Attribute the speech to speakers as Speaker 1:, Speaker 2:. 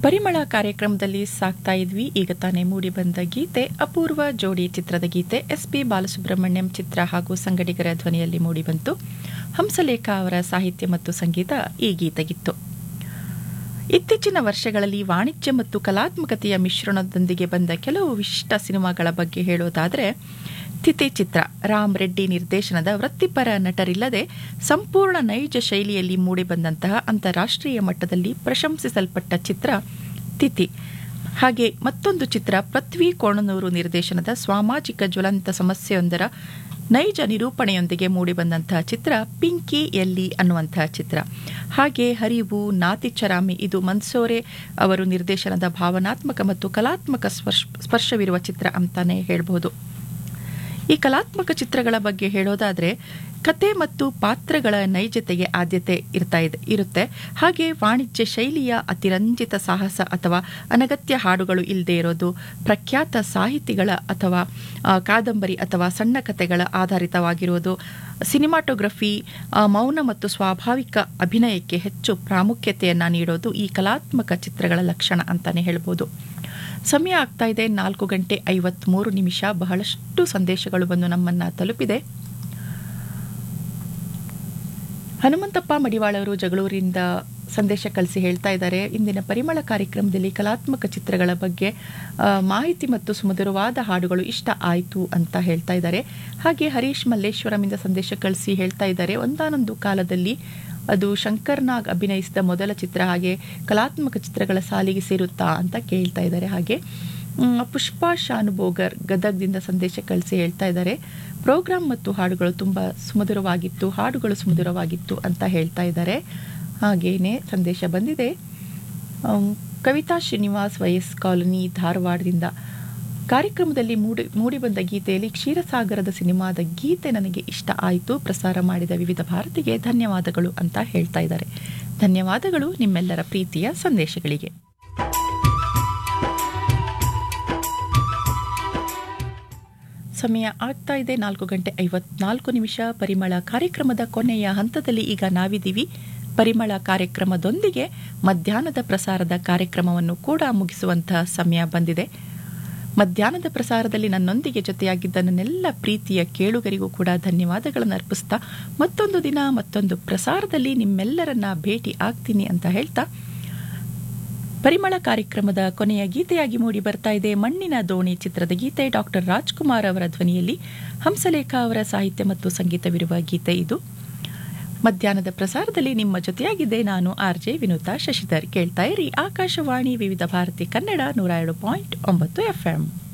Speaker 1: ಪರಿಮಳ ಕಾರ್ಯಕ್ರಮದಲ್ಲಿ ಸಾಕ್ತಾ ಇದ್ವಿ ಈಗ ತಾನೇ ಮೂಡಿ ಬಂದ ಗೀತೆ ಅಪೂರ್ವ ಜೋಡಿ ಚಿತ್ರದ ಗೀತೆ ಎಸ್ ಪಿ ಬಾಲಸುಬ್ರಹ್ಮಣ್ಯಂ ಚಿತ್ರ ಹಾಗೂ ಸಂಗಡಿಗರ ಧ್ವನಿಯಲ್ಲಿ ಮೂಡಿಬಂತು ಹಂಸಲೇಖ ಅವರ ಸಾಹಿತ್ಯ ಮತ್ತು ಸಂಗೀತ ಈ ಗೀತೆಗಿತ್ತು ಇತ್ತೀಚಿನ ವರ್ಷಗಳಲ್ಲಿ ವಾಣಿಜ್ಯ ಮತ್ತು ಕಲಾತ್ಮಕತೆಯ ಮಿಶ್ರಣದೊಂದಿಗೆ ಬಂದ ಕೆಲವು ವಿಶಿಷ್ಟ ಸಿನಿಮಾಗಳ ಬಗ್ಗೆ ಹೇಳೋದಾದರೆ ತಿಥಿ ಚಿತ್ರ ರಾಮ್ ರೆಡ್ಡಿ ನಿರ್ದೇಶನದ ವೃತ್ತಿಪರ ನಟರಿಲ್ಲದೆ ಸಂಪೂರ್ಣ ನೈಜ ಶೈಲಿಯಲ್ಲಿ ಮೂಡಿಬಂದಂತಹ ಅಂತಾರಾಷ್ಟ್ರೀಯ ಮಟ್ಟದಲ್ಲಿ ಪ್ರಶಂಸಿಸಲ್ಪಟ್ಟ ಚಿತ್ರ ತಿಥಿ ಹಾಗೆ ಮತ್ತೊಂದು ಚಿತ್ರ ಪೃಥ್ವಿ ಕೋಣನೂರು ನಿರ್ದೇಶನದ ಸಾಮಾಜಿಕ ಜ್ವಲಂತ ಸಮಸ್ಯೆಯೊಂದರ ನೈಜ ನಿರೂಪಣೆಯೊಂದಿಗೆ ಮೂಡಿಬಂದಂತಹ ಚಿತ್ರ ಪಿಂಕಿ ಎಲ್ಲಿ ಅನ್ನುವಂತಹ ಚಿತ್ರ ಹಾಗೆ ಹರಿವು ನಾತಿಚರಾಮಿ ಇದು ಮನ್ಸೋರೆ ಅವರು ನಿರ್ದೇಶನದ ಭಾವನಾತ್ಮಕ ಮತ್ತು ಕಲಾತ್ಮಕ ಸ್ಪರ್ಶ ಸ್ಪರ್ಶವಿರುವ ಚಿತ್ರ ಅಂತಾನೆ ಹೇಳ್ಬೋದು ಈ ಕಲಾತ್ಮಕ ಚಿತ್ರಗಳ ಬಗ್ಗೆ ಹೇಳೋದಾದ್ರೆ ಕತೆ ಮತ್ತು ಪಾತ್ರಗಳ ನೈಜತೆಗೆ ಆದ್ಯತೆ ಇರ್ತಾ ಇದೆ ಇರುತ್ತೆ ಹಾಗೆ ವಾಣಿಜ್ಯ ಶೈಲಿಯ ಅತಿರಂಜಿತ ಸಾಹಸ ಅಥವಾ ಅನಗತ್ಯ ಹಾಡುಗಳು ಇಲ್ಲದೆ ಇರೋದು ಪ್ರಖ್ಯಾತ ಸಾಹಿತಿಗಳ ಅಥವಾ ಆ, ಕಾದಂಬರಿ ಅಥವಾ ಸಣ್ಣ ಕಥೆಗಳ ಆಧಾರಿತವಾಗಿರುವುದು ಸಿನಿಮಾಟೋಗ್ರಫಿ ಆ, ಮೌನ ಮತ್ತು ಸ್ವಾಭಾವಿಕ ಅಭಿನಯಕ್ಕೆ ಹೆಚ್ಚು ಪ್ರಾಮುಖ್ಯತೆಯನ್ನು ನೀಡೋದು ಈ ಕಲಾತ್ಮಕ ಚಿತ್ರಗಳ ಲಕ್ಷಣ ಅಂತಾನೆ ಹೇಳ್ಬೋದು ಸಮಯ ಆಗ್ತಾ ಇದೆ ನಾಲ್ಕು ಗಂಟೆ ಐವತ್ಮೂರು ನಿಮಿಷ ಬಹಳಷ್ಟು ಸಂದೇಶಗಳು ಬಂದು ನಮ್ಮನ್ನ ತಲುಪಿದೆ ಹನುಮಂತಪ್ಪ ಮಡಿವಾಳ ಅವರು ಜಗಳೂರಿಂದ ಸಂದೇಶ ಕಳಿಸಿ ಹೇಳ್ತಾ ಇದ್ದಾರೆ ಇಂದಿನ ಪರಿಮಳ ಕಾರ್ಯಕ್ರಮದಲ್ಲಿ ಕಲಾತ್ಮಕ ಚಿತ್ರಗಳ ಬಗ್ಗೆ ಆ, ಮಾಹಿತಿ ಮತ್ತು ಸುಮಧುರವಾದ ಹಾಡುಗಳು ಇಷ್ಟ ಆಯಿತು ಅಂತ ಹೇಳ್ತಾ ಇದ್ದಾರೆ ಹಾಗೆ ಹರೀಶ್ ಮಲ್ಲೇಶ್ವರಮಿಂದ ಸಂದೇಶ ಕಳಿಸಿ ಹೇಳ್ತಾ ಇದ್ದಾರೆ ಒಂದಾನೊಂದು ಕಾಲದಲ್ಲಿ ಅದು ಶಂಕರ್ನಾಗ್ ಅಭಿನಯಿಸಿದ ಮೊದಲ ಚಿತ್ರ ಹಾಗೆ ಕಲಾತ್ಮಕ ಚಿತ್ರಗಳ ಸಾಲಿಗೆ ಸೇರುತ್ತಾ ಅಂತ ಕೇಳ್ತಾ ಇದ್ದಾರೆ ಹಾಗೆ ಮ್, ಪುಷ್ಪಾ ಶಾನುಭೋಗರ್ ಗದಗ್ದಿಂದ ಸಂದೇಶ ಕಳಿಸಿ ಹೇಳ್ತಾ ಇದ್ದಾರೆ ಪ್ರೋಗ್ರಾಂ ಮತ್ತು ಹಾಡುಗಳು ತುಂಬ ಸುಮಧುರವಾಗಿತ್ತು ಹಾಡುಗಳು ಸುಮಧುರವಾಗಿತ್ತು ಅಂತ ಹೇಳ್ತಾ ಇದ್ದಾರೆ ಹಾಗೇನೆ ಸಂದೇಶ ಬಂದಿದೆ ಅಮ್, ಕವಿತಾ ಶ್ರೀನಿವಾಸ್ ವೈಎಸ್ ಕಾಲೋನಿ ಧಾರವಾಡದಿಂದ ಕಾರ್ಯಕ್ರಮದಲ್ಲಿ ಮೂಡಿ ಮೂಡಿಬಂದ ಗೀತೆಯಲ್ಲಿ ಕ್ಷೀರಸಾಗರದ ಸಿನಿಮಾದ ಗೀತೆ ನನಗೆ ಇಷ್ಟ ಆಯಿತು ಪ್ರಸಾರ ಮಾಡಿದ ವಿವಿಧ ಭಾರತಿಗೆ ಧನ್ಯವಾದಗಳು ಅಂತ ಹೇಳ್ತಾ ಇದ್ದಾರೆ ಧನ್ಯವಾದಗಳು ನಿಮ್ಮೆಲ್ಲರ ಪ್ರೀತಿಯ ಸಂದೇಶಗಳಿಗೆ ಸಮಯ ಆಗ್ತಾ ಇದೆ ನಾಲ್ಕು ಗಂಟೆ ಐವತ್ನಾಲ್ಕು ನಿಮಿಷ ಪರಿಮಳ ಕಾರ್ಯಕ್ರಮದ ಕೊನೆಯ ಹಂತದಲ್ಲಿ ಈಗ ನಾವಿದ್ದೀವಿ ಪರಿಮಳ ಕಾರ್ಯಕ್ರಮದೊಂದಿಗೆ ಮಧ್ಯಾಹ್ನದ ಪ್ರಸಾರದ ಕಾರ್ಯಕ್ರಮವನ್ನು ಕೂಡ ಮುಗಿಸುವಂತಹ ಸಮಯ ಬಂದಿದೆ ಮಧ್ಯಾಹ್ನದ ಪ್ರಸಾರದಲ್ಲಿ ನನ್ನೊಂದಿಗೆ ಜೊತೆಯಾಗಿದ್ದ ನನ್ನೆಲ್ಲ ಪ್ರೀತಿಯ ಕೇಳುಗರಿಗೂ ಕೂಡ ಧನ್ಯವಾದಗಳನ್ನು ಅರ್ಪಿಸ್ತಾ ಮತ್ತೊಂದು ದಿನ ಮತ್ತೊಂದು ಪ್ರಸಾರದಲ್ಲಿ ನಿಮ್ಮೆಲ್ಲರನ್ನ ಭೇಟಿ ಆಗ್ತೀನಿ ಅಂತ ಹೇಳ್ತಾ ಪರಿಮಳ ಕಾರ್ಯಕ್ರಮದ ಕೊನೆಯ ಗೀತೆಯಾಗಿ ಮೂಡಿ ಬರ್ತಾ ಇದೆ ಮಣ್ಣಿನ ದೋಣಿ ಚಿತ್ರದ ಗೀತೆ ಡಾಕ್ಟರ್ ರಾಜ್ಕುಮಾರ್ ಅವರ ಧ್ವನಿಯಲ್ಲಿ ಹಂಸಲೇಖ ಅವರ ಸಾಹಿತ್ಯ ಮತ್ತು ಸಂಗೀತವಿರುವ ಗೀತೆ ಇದು ಮಧ್ಯಾಹ್ನದ ಪ್ರಸಾರದಲ್ಲಿ ನಿಮ್ಮ ಜೊತೆಯಾಗಿದ್ದೆ ನಾನು ಆರ್ ಜೆ ವಿನುತಾ ಶಶಿಧರ್ ಕೇಳ್ತಾ ಇರಿ ಆಕಾಶವಾಣಿ ವಿವಿಧ ಭಾರತಿ ಕನ್ನಡ ನೂರ ಎರಡು ಪಾಯಿಂಟ್ ಒಂಬತ್ತು ಎಫ್ಎಂ